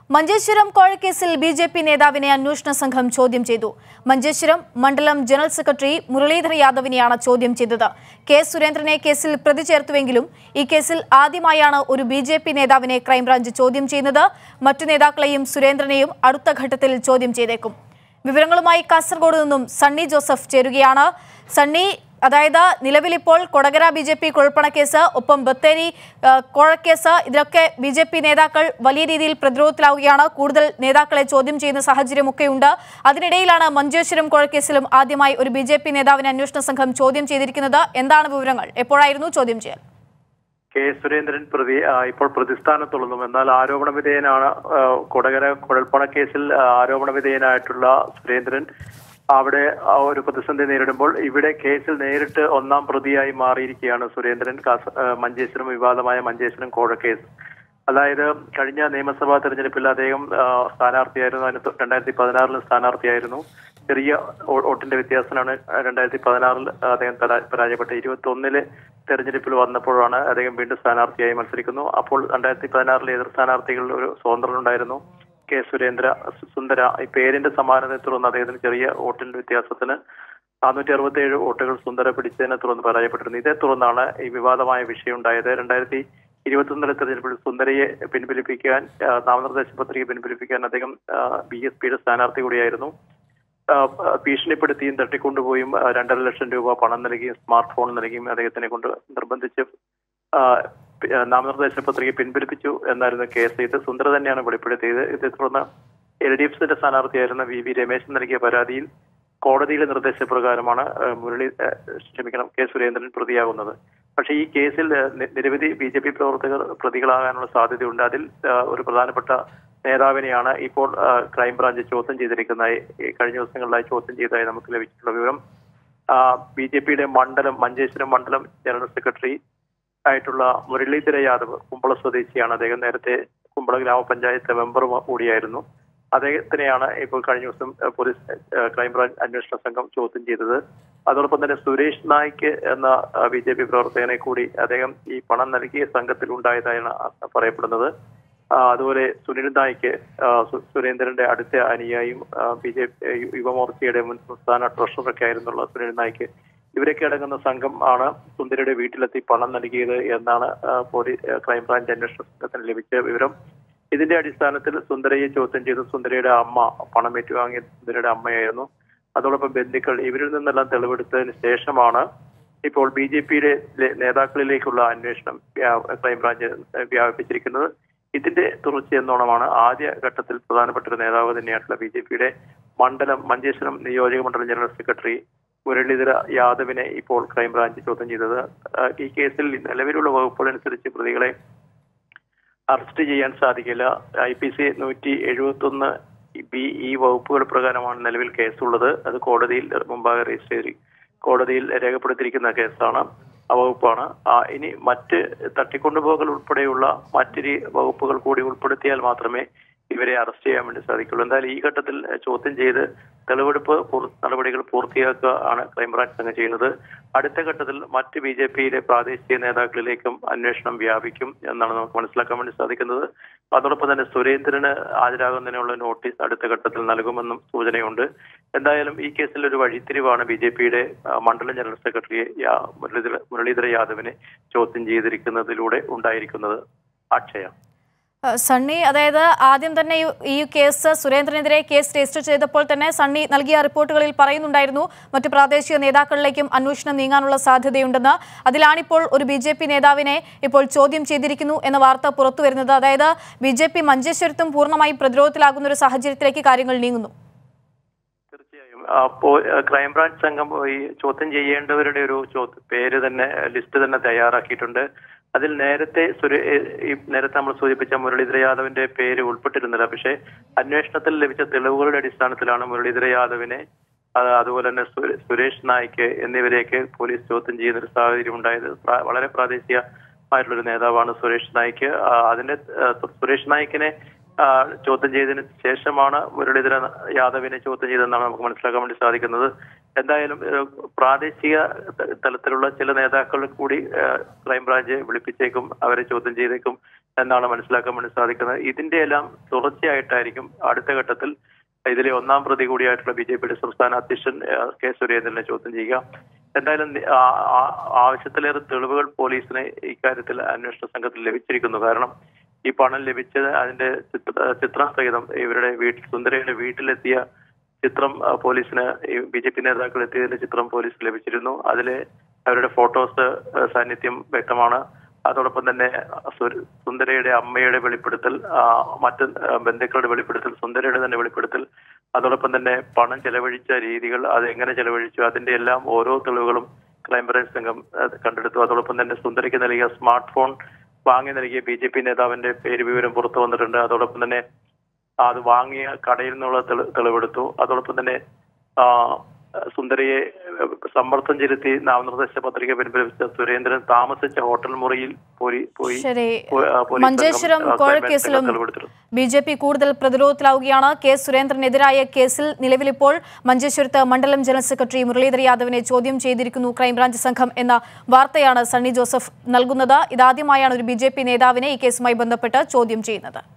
മഞ്ചേശ്വരം കോഴക്കേസിൽ B J P നേതാവിനെ അന്വേഷണ സംഘം ചോദ്യം ചെയ്തു മഞ്ചേശ്വരം മണ്ഡലം ജനറൽ സെക്രട്ടറി മുരളീധർ യാദവിനെയാണ് ചോദ്യം ചെയ്തത് കെ സുരേന്ദ്രനെ കേസിൽ പ്രതി ചേർത്തുവെങ്കിലും ഈ കേസിൽ ആദ്യമായാണ് ഒരു ബി ജെ പി നേതാവിനെ ക്രൈംബ്രാഞ്ച് ചോദ്യം ചെയ്യുന്നത് മറ്റു നേതാക്കളെയും സുരേന്ദ്രനെയും അടുത്ത ഘട്ടത്തിൽ ചോദ്യം ചെയ്തേക്കും വിവരങ്ങളുമായി കാസർഗോഡ് നിന്നും സണ്ണി ജോസഫ് ചേരുകയാണ് സണ്ണി അതായത് നിലവിലിപ്പോൾ കൊടകര ബി ജെ പി കുഴപ്പണക്കേസ് ഒപ്പം ബത്തേരി ആ, കോഴക്കേസ് ഇതിലൊക്കെ ബി ജെ പി നേതാക്കൾ വലിയ രീതിയിൽ പ്രതിരോധത്തിലാവുകയാണ് കൂടുതൽ നേതാക്കളെ ചോദ്യം ചെയ്യുന്ന സാഹചര്യമൊക്കെയുണ്ട് അതിനിടയിലാണ് മഞ്ചേശ്വരം കോഴക്കേസിലും ആദ്യമായി ഒരു ബി ജെ പി നേതാവിനെ അന്വേഷണ സംഘം ചോദ്യം ചെയ്തിരിക്കുന്നത് എന്താണ് വിവരങ്ങൾ എപ്പോഴായിരുന്നു ചോദ്യം ചെയ്യൽ കെ സുരേന്ദ്രൻ പ്രതി ആ, ഇപ്പോൾ പ്രതിസ്ഥാനത്തുള്ളതും എന്നാൽ ആരോപണ വിധേയനാണ് ആ, കൊടകര കുഴൽപ്പണ കേസിൽ ആ, ആരോപണ വിധേയനായിട്ടുള്ള സുരേന്ദ്രൻ അവിടെ ആ ഒരു പ്രതിസന്ധി നേരിടുമ്പോൾ ഇവിടെ കേസിൽ നേരിട്ട് ഒന്നാം പ്രതിയായി മാറിയിരിക്കുകയാണ് സുരേന്ദ്രൻ കാസ- ആ, മഞ്ചേശ്വരം വിവാദമായ മഞ്ചേശ്വരം കോഴക്കേസ് അതായത് കഴിഞ്ഞ നിയമസഭാ തെരഞ്ഞെടുപ്പിൽ അദ്ദേഹം ആ, സ്ഥാനാർത്ഥിയായിരുന്നു അതിന് തൊ- രണ്ടായിരത്തി പതിനാറിൽ സ്ഥാനാർത്ഥിയായിരുന്നു ചെറിയ വോ- വോട്ടിന്റെ വ്യത്യാസത്തിനാണ് രണ്ടായിരത്തി പതിനാറിൽ അദ്ദേഹം പരാ- പരാജയപ്പെട്ടത് ഇരുപത്തി ഒന്നില് തെരഞ്ഞെടുപ്പിൽ വന്നപ്പോഴാണ് അദ്ദേഹം വീണ്ടും സ്ഥാനാർത്ഥിയായി മത്സരിക്കുന്നു അപ്പോൾ രണ്ടായിരത്തി പതിനാറിലെ എതിർ സ്ഥാനാർത്ഥികളിൽ ഒരു സ്വതന്ത്രനുണ്ടായിരുന്നു കെ സുരേന്ദ്ര സു- സുന്ദര ഈ പേരിന്റെ സമാനതയെ തുടർന്ന് അദ്ദേഹത്തിന് ചെറിയ വോട്ടിന്റെ വ്യത്യാസത്തിന് നാനൂറ്റി അറുപത്തി ഏഴ് വോട്ടുകൾ സുന്ദര പിടിച്ചതിനെ തുടർന്ന് പരാജയപ്പെട്ടിരുന്നു ഇതേ തുടർന്നാണ് ഈ വിവാദമായ വിഷയം ഉണ്ടായത് രണ്ടായിരത്തി ഇരുപത്തൊന്നിലെ തെരഞ്ഞെടുപ്പിൽ സുന്ദരയെ പിൻവലിപ്പിക്കാൻ ആ, നാമനിർദ്ദേശ പത്രിക പിൻവലിപ്പിക്കാൻ അദ്ദേഹം ബി എസ് പിയുടെ സ്ഥാനാർത്ഥി കൂടിയായിരുന്നു ആ, ഭീഷണിപ്പെടുത്തിയും തട്ടിക്കൊണ്ടുപോയും ആ, രണ്ടര ലക്ഷം രൂപ പണം നൽകിയും സ്മാർട്ട് ഫോൺ നൽകിയും അദ്ദേഹത്തിനെ കൊണ്ട് നിർബന്ധിച്ച് ആ, പി- ആ, നാമനിർദ്ദേശ പത്രിക പിൻവലിപ്പിച്ചു എന്നായിരുന്നു കേസ് ഇത് സുന്ദര തന്നെയാണ് വെളിപ്പെടുത്തിയത് ഇതേ തുടർന്ന് എൽ ഡി എഫിന്റെ സ്ഥാനാർത്ഥിയായിരുന്ന വി വി രമേശൻ നൽകിയ പരാതിയിൽ കോടതിയിലെ നിർദ്ദേശപ്രകാരമാണ് ആ, മുരളി ആ, ക്ഷമിക്കണം കെ സുരേന്ദ്രൻ പ്രതിയാകുന്നത് പക്ഷേ ഈ കേസിൽ ആ, നി- നിരവധി ബി ജെ പി പ്രവർത്തകർ പ്രതികളാകാനുള്ള സാധ്യതയുണ്ട് അതിൽ ആ, ഒരു പ്രധാനപ്പെട്ട നേതാവിനെയാണ് ഇപ്പോൾ ആ, ക്രൈംബ്രാഞ്ച് ചോദ്യം ചെയ്തിരിക്കുന്നതായി ഈ കഴിഞ്ഞ ദിവസങ്ങളിലായി ചോദ്യം ചെയ്തതായി നമുക്ക് ലഭിച്ചിട്ടുള്ള വിവരം ബി ജെ പിയുടെ മണ്ഡലം മഞ്ചേശ്വരം മണ്ഡലം ജനറൽ സെക്രട്ടറി ആയിട്ടുള്ള മുരളീധര യാദവ് കുമ്പള സ്വദേശിയാണ് അദ്ദേഹം നേരത്തെ കുമ്പള ഗ്രാമപഞ്ചായത്ത് മെമ്പർ കൂടിയായിരുന്നു അദ്ദേഹത്തിനെയാണ് ഇപ്പോൾ കഴിഞ്ഞ ദിവസം ഏഹ്, പോലീസ് ഏഹ്, ക്രൈംബ്രാഞ്ച് അന്വേഷണ സംഘം ചോദ്യം ചെയ്തത് അതോടൊപ്പം തന്നെ സുരേഷ് നായിക്ക് എന്ന ബി ജെ പി പ്രവർത്തകനെ കൂടി അദ്ദേഹം ഈ പണം നൽകിയ സംഘത്തിൽ ഉണ്ടായതായാണ് പറയപ്പെടുന്നത് ആ, അതുപോലെ സുനിൽ നായിക്ക് ആ, സു- സുരേന്ദ്രന്റെ അടുത്ത അനുയായിയും ബി ജെ പി യുവമോർച്ചയുടെ മുൻ സംസ്ഥാന ട്രഷററൊക്കെ ആയിരുന്നുള്ള സുനിൽ നായിക്ക് ഇവരൊക്കെ അടങ്ങുന്ന സംഘം ആണ് സുന്ദരയുടെ വീട്ടിലെത്തി പണം നൽകിയത് എന്നാണ് ആ, പോലീസ് ആ, ക്രൈംബ്രാഞ്ച് അന്വേഷണ സംഘത്തിന് ലഭിച്ച വിവരം ഇതിന്റെ അടിസ്ഥാനത്തിൽ സുന്ദരയെ ചോദ്യം ചെയ്തു സുന്ദരയുടെ അമ്മ പണം ഏറ്റുവാങ്ങിയ സുന്ദരയുടെ അമ്മയായിരുന്നു അതോടൊപ്പം ബന്ധുക്കൾ ഇവരിൽ നിന്നെല്ലാം തെളിവെടുത്തതിന് ശേഷമാണ് ഇപ്പോൾ ബി ജെ പിയുടെ നേതാക്കളിലേക്കുള്ള അന്വേഷണം വ്യാ- ക്രൈംബ്രാഞ്ച് വ്യാപിപ്പിച്ചിരിക്കുന്നത് ഇതിന്റെ തുടർച്ച എന്നോണമാണ് ആദ്യ ഘട്ടത്തിൽ പ്രധാനപ്പെട്ട ഒരു നേതാവ് തന്നെയായിട്ടുള്ള ബി ജെ പിയുടെ മണ്ഡലം മഞ്ചേശ്വരം നിയോജക മണ്ഡലം ജനറൽ സെക്രട്ടറി മുരളീധര യാദവിനെ ഇപ്പോൾ ക്രൈംബ്രാഞ്ച് ചോദ്യം ചെയ്തത് ആ, ഈ കേസിൽ നിലവിലുള്ള വകുപ്പുകൾ അനുസരിച്ച് പ്രതികളെ അറസ്റ്റ് ചെയ്യാൻ സാധിക്കില്ല ഐ പി സി നൂറ്റി എഴുപത്തി ഒന്ന് ബി ഈ വകുപ്പുകൾ പ്രകാരമാണ് നിലവിൽ കേസുള്ളത് അത് കോടതിയിൽ മുമ്പാകെ രജിസ്റ്റർ ചെയ്തി കോടതിയിൽ രേഖപ്പെടുത്തിയിരിക്കുന്ന കേസാണ് ആ വകുപ്പാണ് ആ, ഇനി മറ്റ് തട്ടിക്കൊണ്ടുപോകൽ ഉൾപ്പെടെയുള്ള മറ്റൊരു വകുപ്പുകൾ കൂടി ഉൾപ്പെടുത്തിയാൽ മാത്രമേ ഇവരെ അറസ്റ്റ് ചെയ്യാൻ വേണ്ടി സാധിക്കുള്ളൂ എന്തായാലും ഈ ഘട്ടത്തിൽ ചോദ്യം ചെയ്ത് തെളിവെടുപ്പ് പൂർ- നടപടികൾ പൂർത്തിയാക്കുക ആണ് ക്രൈംബ്രാഞ്ച് സംഘം ചെയ്യുന്നത് അടുത്ത ഘട്ടത്തിൽ മറ്റ് ബി ജെ പിയിലെ പ്രാദേശിക നേതാക്കളിലേക്കും അന്വേഷണം വ്യാപിക്കും എന്നാണ് നമുക്ക് മനസ്സിലാക്കാൻ വേണ്ടി സാധിക്കുന്നത് അതോടൊപ്പം തന്നെ സുരേന്ദ്രന് ഹാജരാകുന്നതിനുള്ള നോട്ടീസ് അടുത്ത ഘട്ടത്തിൽ നൽകുമെന്നും സൂചനയുണ്ട് എന്തായാലും ഈ കേസിൽ ഒരു വഴിത്തിരിവാണ് ബി ജെ പിയുടെ മണ്ഡലം ജനറൽ സെക്രട്ടറി യാ- മുരളീധര മുരളീധര യാദവിനെ ചോദ്യം ചെയ്തിരിക്കുന്നതിലൂടെ ഉണ്ടായിരിക്കുന്നത് അക്ഷയ ഏഹ് സണ്ണി അതായത് ആദ്യം തന്നെ ഈ- ഈ കേസ് സുരേന്ദ്രനെതിരെ കേസ് രജിസ്റ്റർ ചെയ്തപ്പോൾ തന്നെ സണ്ണി നൽകിയ റിപ്പോർട്ടുകളിൽ പറയുന്നുണ്ടായിരുന്നു മറ്റു പ്രാദേശിക നേതാക്കളിലേക്കും അന്വേഷണം നീങ്ങാനുള്ള സാധ്യതയുണ്ടെന്ന് അതിലാണിപ്പോൾ ഒരു ബി ജെ പി നേതാവിനെ ഇപ്പോൾ ചോദ്യം ചെയ്തിരിക്കുന്നു എന്ന വാർത്ത പുറത്തു വരുന്നത് അതായത് ബി ജെ പി മഞ്ചേശ്വരത്തും പൂർണ്ണമായും പ്രതിരോധത്തിലാകുന്ന ഒരു സാഹചര്യത്തിലേക്ക് കാര്യങ്ങൾ നീങ്ങുന്നു തീർച്ചയായും അപ്പോ ഏഹ്, ക്രൈംബ്രാഞ്ച് സംഘം ഈ ചോദ്യം ചെയ്യേണ്ടവരുടെ ഒരു ചോ- പേര് തന്നെ ലിസ്റ്റ് തന്നെ തയ്യാറാക്കിയിട്ടുണ്ട് അതിൽ നേരത്തെ സുരേ ഏഹ്, ഈ നേരത്തെ നമ്മൾ സൂചിപ്പിച്ച മുരളീധര യാദവിന്റെ പേര് ഉൾപ്പെട്ടിരുന്നില്ല പക്ഷേ അന്വേഷണത്തിൽ ലഭിച്ച തെളിവുകളുടെ അടിസ്ഥാനത്തിലാണ് മുരളീധര യാദവിനെ അത് അതുപോലെ തന്നെ സുര- സുരേഷ് നായിക്ക് എന്നിവരെയൊക്കെ പോലീസ് ചോദ്യം ചെയ്യുന്ന ഒരു സാഹചര്യം ഉണ്ടായത് പ്രാ- വളരെ പ്രാദേശികമായിട്ടുള്ള ഒരു നേതാവാണ് സുരേഷ് നായിക്ക് ആ, അതിന്റെ ആ, സുരേഷ് നായിക്കിനെ ആ, ചോദ്യം ചെയ്തതിന് ശേഷമാണ് മുരളീധര യാദവിനെ ചോദ്യം ചെയ്തതെന്നാണ് നമുക്ക് മനസ്സിലാക്കാൻ വേണ്ടി സാധിക്കുന്നത് എന്തായാലും ഏഹ്, പ്രാദേശിക ത- തലത്തിലുള്ള ചില നേതാക്കൾ കൂടി ഏഹ്, ക്രൈംബ്രാഞ്ച് വിളിപ്പിച്ചേക്കും അവരെ ചോദ്യം ചെയ്തേക്കും എന്നാണ് മനസ്സിലാക്കാൻ വേണ്ടി സാധിക്കുന്നത് ഇതിന്റെ എല്ലാം തുടർച്ചയായിട്ടായിരിക്കും അടുത്ത ഘട്ടത്തിൽ ഇതിലെ ഒന്നാം പ്രതി കൂടിയായിട്ടുള്ള ബി ജെ പിയുടെ സംസ്ഥാന അധ്യക്ഷൻ ആ, കെ സുരേന്ദ്രനെ ചോദ്യം ചെയ്യുക എന്തായാലും നി- ആ- ആ- ആവശ്യത്തിലേറെ തെളിവുകൾ പോലീസിന് ഇക്കാര്യത്തിൽ അന്വേഷണ സംഘത്തിൽ ലഭിച്ചിരിക്കുന്നു കാരണം ഈ പണം ലഭിച്ചത് അതിന്റെ ചിത്ര ചിത്രം സഹിതം ഇവരുടെ വീട്ടിൽ സുന്ദരയുടെ വീട്ടിലെത്തിയ ചിത്രം ആ, പോലീസിന് ബി ജെ പി നേതാക്കൾ എത്തിയതിന്റെ ചിത്രം പോലീസിന് ലഭിച്ചിരുന്നു അതിലെ അവരുടെ ഫോട്ടോസ് ആ, സാന്നിധ്യം വ്യക്തമാണ് അതോടൊപ്പം തന്നെ സു- സുന്ദരയുടെ അമ്മയുടെ വെളിപ്പെടുത്തൽ ആ, മറ്റ് ആ, ബന്ധുക്കളുടെ വെളിപ്പെടുത്തൽ സുന്ദരയുടെ തന്നെ വെളിപ്പെടുത്തൽ അതോടൊപ്പം തന്നെ പണം ചെലവഴിച്ച രീതികൾ അത് എങ്ങനെ ചെലവഴിച്ചു അതിന്റെ എല്ലാം ഓരോ തെളിവുകളും ക്രൈംബ്രാഞ്ച് സംഘം ആ, കണ്ടെടുത്തു അതോടൊപ്പം തന്നെ സുന്ദരയ്ക്ക് നൽകിയ സ്മാർട്ട് ഫോൺ വാങ്ങി നൽകിയ ബി ജെ പി നേതാവിന്റെ പേര് വിവരം പുറത്തു വന്നിട്ടുണ്ട് അതോടൊപ്പം തന്നെ അത് വാങ്ങിയ കടയിൽ നിന്നുള്ള തെളി- തെളിവെടുത്തു അതോടൊപ്പം തന്നെ ആ, സുന്ദരയെ സമ്മർദ്ദം ചെലുത്തി നാമനിർദ്ദേശ പത്രിക പിൻവലിച്ച സുരേന്ദ്രൻ താമസിച്ച ഹോട്ടൽ മുറിയിൽ പോയി പോയി ശരി പോ- ആ, പോലീസ് മഞ്ചേശ്വരം സംഘം, ആ, കോഴക്കേസിലും ക്രൈംബ്രാഞ്ച് തെളിവെടുത്തിരുന്നു. ബി ജെ പി കൂടുതൽ പ്രതിരോധത്തിലാവുകയാണ് കെ സുരേന്ദ്രനെതിരായ കേസിൽ നിലവിലിപ്പോൾ മഞ്ചേശ്വരത്ത് മണ്ഡലം ജനറൽ സെക്രട്ടറി മുരളീധർ യാദവിനെ ചോദ്യം ചെയ്തിരിക്കുന്നു ക്രൈംബ്രാഞ്ച് സംഘം എന്ന വാർത്തയാണ് സണ്ണി ജോസഫ് നൽകുന്നത് ഇതാദ്യമായാണ് ഒരു ബി നേതാവിനെ ഈ കേസുമായി ബന്ധപ്പെട്ട് ചോദ്യം ചെയ്യുന്നത്